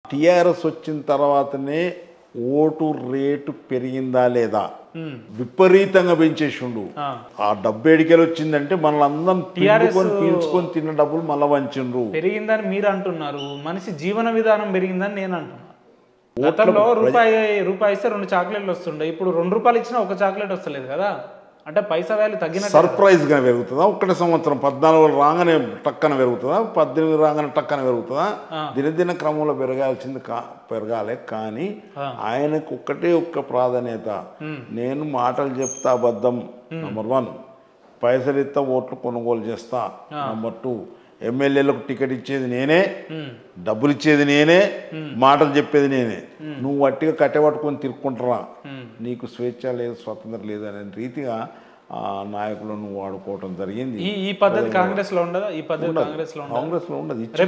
TRS వచ్చిన తర్వాతనే vote rate పెరిగిందా లేదా ఉమ్. విపరీతంగా పెంచేసిండు ఆ. ఆ డబ్బు ఎడికెళ్ళి వచ్చిందంటే మనల్ని అందరం పీల్చుకొని పీల్చుకొని తిన్న డబ్బులు మళ్ళా వంచిండ్రు పెరిగిందని మీరు అంటున్నారు మనిషి జీవన విధానం పెరిగిందని నేను అంటున్నా గతంలో రూపాయి రూపాయి ఇస్తే రెండు చాక్లెట్లు వస్తుండే ఇప్పుడు రెండు రూపాయలు ఇచ్చినా ఒక చాక్లెట్ వస్తలేదు కదా అంటే పైసా వాల్యూ తగ్గినట్టు సర్ప్రైజ్ గా పెరుగుతుందా ఒక్కటి సంవత్సరం పద్నాలుగు రాగానే టక్కన పెరుగుతుందా పద్దెనిమిది రాగానే టక్కన పెరుగుతుందా దినదిన క్రమంలో పెరగాల్సింది కా పెరగాలి కానీ ఆయనకు ఒక్కటే ఒక్క ప్రాధాన్యత నేను మాటలు చెప్తా అబద్ధం నంబర్ వన్ పైసలు ఇస్తా ఓట్లు కొనుగోలు చేస్తా నంబర్ టూ ఎమ్మెల్యేలకు టికెట్ ఇచ్చేది నేనే డబ్బులు ఇచ్చేది నేనే మాటలు చెప్పేది నేనే నువ్వు వట్టిగా కట్టెపట్టుకొని తిరుక్కుంటారా నీకు స్వేచ్ఛ లేదు స్వతంత్రం లేదు అనే రీతిగా ఆ నాయకులను వాడుకోవటం జరిగింది ఈ ఈ పద్ధతి కాంగ్రెస్ లో ఉండదా ఈ పద్ధతి కాంగ్రెస్ లో ఉండదా కాంగ్రెస్లో ఉండదు